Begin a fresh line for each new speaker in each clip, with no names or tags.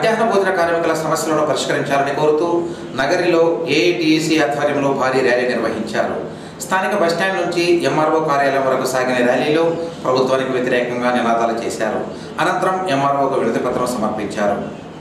మధ్యాహ్న భోజన కార్మికుల సమస్యలను పరిష్కరించాలని కోరుతూ నగరిలో ఏఐటీసీ ఆధ్వర్యంలో భారీ ర్యాలీ నిర్వహించారు స్థానిక బస్టాండ్ నుంచి ఎంఆర్ఓ కార్యాలయం వరకు సాగిన ర్యాలీలో ప్రభుత్వానికి వ్యతిరేకంగా నినాదాలు చేశారు అనంతరం ఎంఆర్ఓకు వినతి పత్రం సమర్పించారు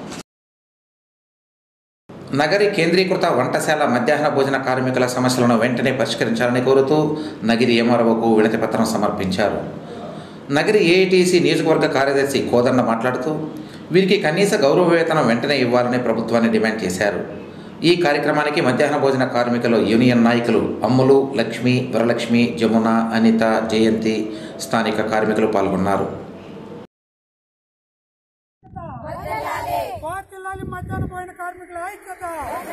నగరి కేంద్రీకృత వంటశాల మధ్యాహ్న భోజన కార్మికుల సమస్యలను వెంటనే పరిష్కరించాలని కోరుతూ నగిరి ఎంఆర్ఓకు వినతి పత్రం సమర్పించారు నగరి ఏఐటీసీ నియోజకవర్గ కార్యదర్శి కోదండ మాట్లాడుతూ వీరికి కనీస గౌరవ వేతనం వెంటనే ఇవ్వాలని ప్రభుత్వాన్ని డిమాండ్ చేశారు ఈ కార్యక్రమానికి మధ్యాహ్న భోజన కార్మికులు యూనియన్ నాయకులు అమ్ములు లక్ష్మి వరలక్ష్మి జమున అనిత జయంతి స్థానిక కార్మికులు పాల్గొన్నారు
పార్టీలాలి మధ్యాహ్న పోయిన కార్మికుల ఐక్యత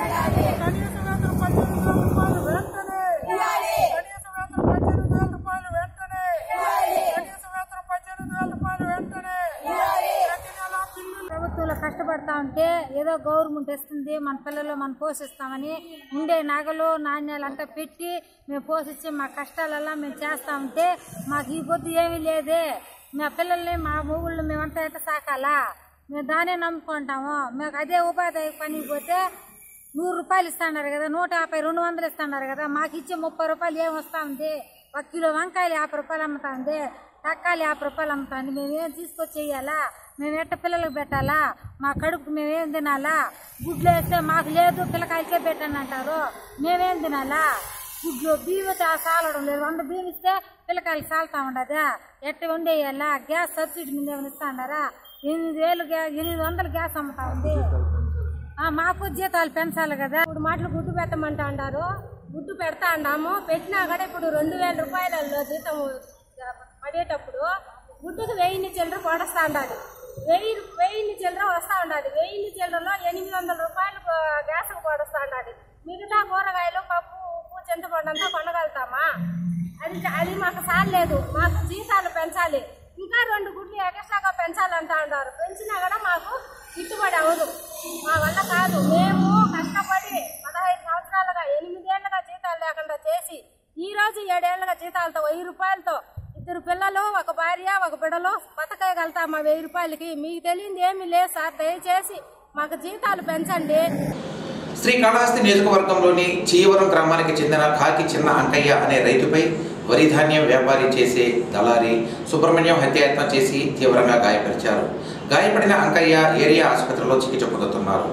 కనీస వేతనం పద్దెనిమిది వేల రూపాయలు వెంటనే కనీస వేతనం పద్దెనిమిది వేల రూపాయలు వెంటనే కనీస వేతనం పద్దెనిమిది వేల రూపాయలు వెంటనే ప్రతి నెల బిల్లులు
ప్రభుత్వంలో కష్టపడతా ఉంటే ఏదో గవర్నమెంట్ ఇస్తుంది మన పిల్లలు మనం పోషిస్తామని ఉండే నగలు నాణ్యాలు అంతా పెట్టి మేము పోషించి మా కష్టాలల్లా మేము చేస్తా ఉంటే మాకు ఈ పొద్దు ఏమీ లేదే మా పిల్లల్ని మా మొగుళ్ళు మేమంతా ఎట్ట సాకాలా మేము దానే నమ్ముకుంటాము మాకు అదే ఉపాధి పనికి పోతే నూరు రూపాయలు ఇస్తున్నారు కదా నూట యాభై రెండు వందలు ఇస్తున్నారు కదా మాకు ఇచ్చే ముప్పై రూపాయలు ఏం వస్తా ఉంది ఒక కిలో వంకాయలు యాభై రూపాయలు అమ్ముతా ఉంది తక్కాలు యాభై రూపాయలు అమ్ముతా ఉంది మేము ఏం తీసుకొచ్చి చెయ్యాలా మేము ఎట్ట పిల్లలకు పెట్టాలా మా కడుపుకు మేమేం తినాలా గుడ్లు వేస్తే మాకు లేదు పిల్లకాయలకే పెట్టండి అంటారు మేమేం తినాలా గుడ్లు బియ్యం సాలడం లేదు వంద బియ్యం ఇస్తే పిల్లకాయలు సాలుతా ఉండదా ఎట్ట వండేయాలా గ్యాస్ సబ్సిడీ మీద ఏమైనా ఇస్తా అన్నారా ఎనిమిది వేలు గ్యా ఎనిమిది వందలు గ్యాస్ అమ్ముతా ఉంది ఆ, మాకు జీతాలు పెంచాలి కదా ఇప్పుడు మాటలు గుడ్డు పెట్టమంటా అన్నారు గుడ్డు పెడతా అన్నాము పెట్టినా కూడా ఇప్పుడు రెండు వేల రూపాయలలో జీతం పడేటప్పుడు గుడ్డుకు వెయ్యిన్ని చిల్లర పడస్తా ఉండాలి వెయ్యి వెయ్యిన్ని చిల్లర వస్తా ఉండాలి వెయ్యిన్ని చిల్లరలో ఎనిమిది వందల రూపాయలు గ్యాస్ పడస్తా ఉండాలి మిగతా కూరగాయలు పప్పు ఉప్పు చింతపండు అంతా కొనగలుగుతామా అది అది మాకు సాలేదు మాకు జీతాలు పెంచాలి ఇంకా రెండు గుడ్లు ఎక్స్ట్రాగా పెంచాలంటా అంటారు పెంచినా కూడా మాకు గిట్టుబడి అవ్వదు మా వల్ల కాదు మేము కష్టపడి పదహైదు సంవత్సరాలుగా ఎనిమిదేళ్లుగా జీతాలు లేకుండా చేసి ఈ రోజు ఏడేళ్లుగా జీతాలతో వెయ్యి రూపాయలతో ఇద్దరు పిల్లలు ఒక భార్య ఒక బిడలు బతకగలుగుతాం ఆ వెయ్యి రూపాయలకి మీకు తెలియంది ఏమీ లేదు సార్ దయచేసి మాకు జీతాలు పెంచండి
శ్రీకాళహస్తి నియోజకవర్గంలోని చీవరం గ్రామానికి చెందిన కాకి చిన్న అంకయ్య అనే రైతుపై వరి ధాన్యం వ్యాపారి చేసే దళారి సుబ్రహ్మణ్యం హత్యాయత్నం చేసి తీవ్రంగా గాయపరిచారు గాయపడిన అంకయ్య ఏరియా ఆసుపత్రిలో చికిత్స పొందుతున్నారు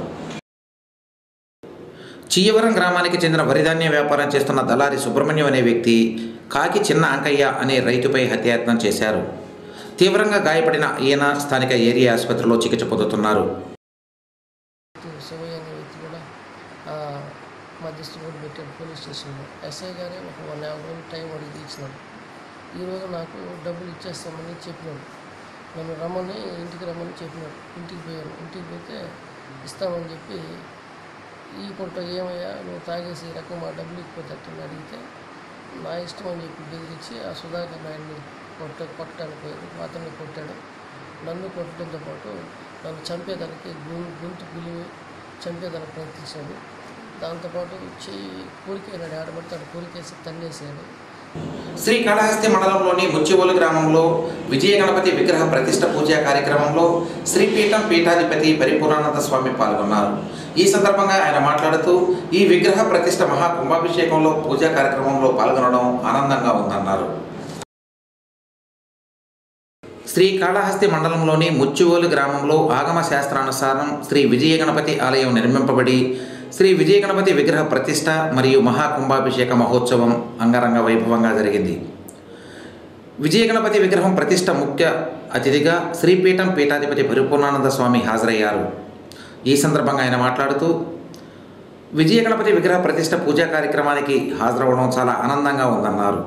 చీయవరం గ్రామానికి చెందిన వరిధాన్య వ్యాపారం చేస్తున్న దళారి సుబ్రహ్మణ్యం అనే వ్యక్తి కాకి చిన్న అంకయ్య అనే రైతుపై హత్యాయత్నం చేశారు తీవ్రంగా గాయపడిన ఈయన స్థానిక ఏరియా ఆసుపత్రిలో చికిత్స పొందుతున్నారు
శివయ్య అనే వ్యక్తి కూడా ఆ, మధ్యస్థి కూడా పెట్టాడు పోలీస్ స్టేషన్లో ఎస్ఐ గారే ఒక వన్ అవర్ రోజు టైం అడిగి ఇచ్చినాడు ఈరోజు నాకు డబ్బులు ఇచ్చేస్తామని చెప్పినాడు నన్ను రమ్మని ఇంటికి రమ్మని చెప్పినాడు ఇంటికి పోయాను ఇంటికి పోతే ఇస్తామని చెప్పి ఈ పుట్ట ఏమయ్యా నువ్వు తాగేసి ఈ రకం మా డబ్బులు ఇచ్చిపోతేటని అడిగితే నా ఇష్టం అని చెప్పి బెదిరించి ఆ సుధాకర్ నాయుడిని కొట్ట కొట్టడానికి పోయాడు అతన్ని కొట్టాడు నన్ను కొట్టడంతో పాటు నన్ను చంపేదానికి గు- గొంతు పిలివి చంపేదానికి ప్రయత్నించాడు దాంతోపాటు చెయ్యి కోరికేనాడు ఆడబడతాడు కోరికేసి తన్నేసాడు
శ్రీకాళహస్తి మండలంలోని ముచ్చివోలు గ్రామంలో విజయ గణపతి విగ్రహ ప్రతిష్ట పూజా కార్యక్రమంలో శ్రీపీఠం పీఠాధిపతి పరిపూర్ణానంద స్వామి పాల్గొన్నారు ఈ సందర్భంగా ఆయన మాట్లాడుతూ ఈ విగ్రహ ప్రతిష్ట మహా కుంభాభిషేకంలో పూజా కార్యక్రమంలో పాల్గొనడం ఆనందంగా ఉందన్నారు శ్రీకాళహస్తి మండలంలోని ముచ్చువోలు గ్రామంలో ఆగమ శాస్త్రానుసారం శ్రీ విజయ గణపతి ఆలయం నిర్మింపబడి శ్రీ విజయ గణపతి విగ్రహ ప్రతిష్ట మరియు మహాకుంభాభిషేక మహోత్సవం అంగరంగ వైభవంగా జరిగింది విజయ గణపతి విగ్రహం ప్రతిష్ట ముఖ్య అతిథిగా శ్రీపీఠం పీఠాధిపతి పరిపూర్ణానంద స్వామి హాజరయ్యారు ఈ సందర్భంగా ఆయన మాట్లాడుతూ విజయ గణపతి విగ్రహ ప్రతిష్ట పూజా కార్యక్రమానికి హాజరవడం చాలా ఆనందంగా ఉందన్నారు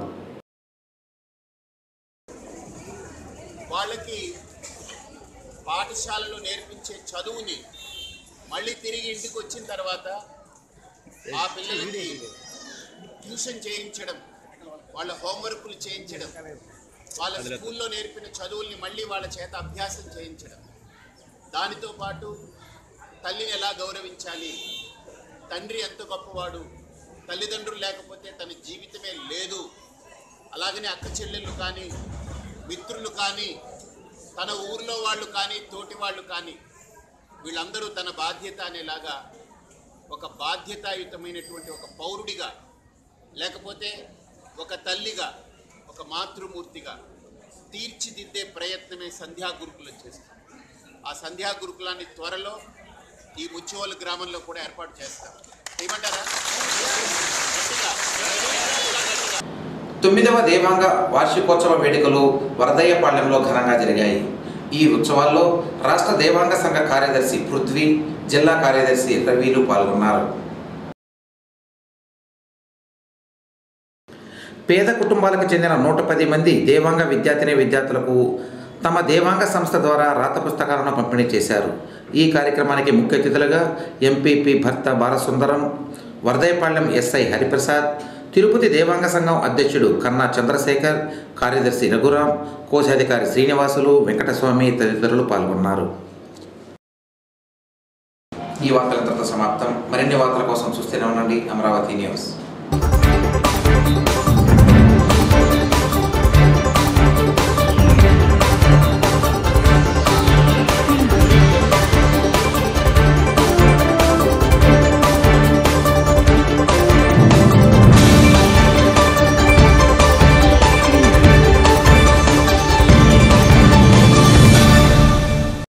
వాళ్ళకి పాఠశాలలో నేర్పించే చదువుని మళ్ళీ తిరిగి ఇంటికి వచ్చిన తర్వాత ఆ పిల్లలకి ట్యూషన్ చేయించడం వాళ్ళ హోంవర్క్లు చేయించడం వాళ్ళ స్కూల్లో నేర్పిన చదువుల్ని మళ్ళీ వాళ్ళ చేత అభ్యాసం చేయించడం దానితో పాటు తల్లిని ఎలా గౌరవించాలి తండ్రి ఎంత గొప్పవాడు తల్లిదండ్రులు లేకపోతే తన జీవితమే లేదు అలాగనే అక్క చెల్లెళ్ళు కానీ మిత్రులు కానీ తన ఊర్లో వాళ్ళు కానీ తోటి వాళ్ళు కానీ వీళ్ళందరూ తన బాధ్యత అనేలాగా ఒక బాధ్యతాయుతమైనటువంటి ఒక పౌరుడిగా లేకపోతే ఒక తల్లిగా ఒక మాతృమూర్తిగా తీర్చిదిద్దే ప్రయత్నమే సంధ్యా గురుకులం చేస్తాం ఆ సంధ్యా గురుకులాన్ని త్వరలో ఈ ముచ్చువల్ గ్రామంలో కూడా ఏర్పాటు చేస్తాం ఏమంటారా గట్టిగా గట్టిగా
తొమ్మిదవ దేవాంగ వార్షికోత్సవ వేడుకలు వరదయ్యపాళ్యంలో ఘనంగా జరిగాయి ఈ ఉత్సవాల్లో రాష్ట్ర దేవాంగ సంఘ కార్యదర్శి పృథ్వీ జిల్లా కార్యదర్శి రవిలు పాల్గొన్నారు పేద కుటుంబాలకు చెందిన నూట పది మంది దేవాంగ విద్యార్థిని విద్యార్థులకు తమ దేవాంగ సంస్థ ద్వారా రాత పుస్తకాలను పంపిణీ చేశారు ఈ కార్యక్రమానికి ముఖ్య అతిథులుగా ఎంపీపీ భర్త బాలసుందరం వరదయపాళ్యం ఎస్ఐ హరిప్రసాద్ తిరుపతి దేవాంగ సంఘం అధ్యక్షుడు కన్నా చంద్రశేఖర్ కార్యదర్శి రఘురాం కోశాధికారి శ్రీనివాసులు వెంకటస్వామి తదితరులు పాల్గొన్నారు ఈ వార్తలంతటితో సమాప్తం మరిన్ని వార్తల కోసం చూస్తూనే ఉండండి అమరావతి న్యూస్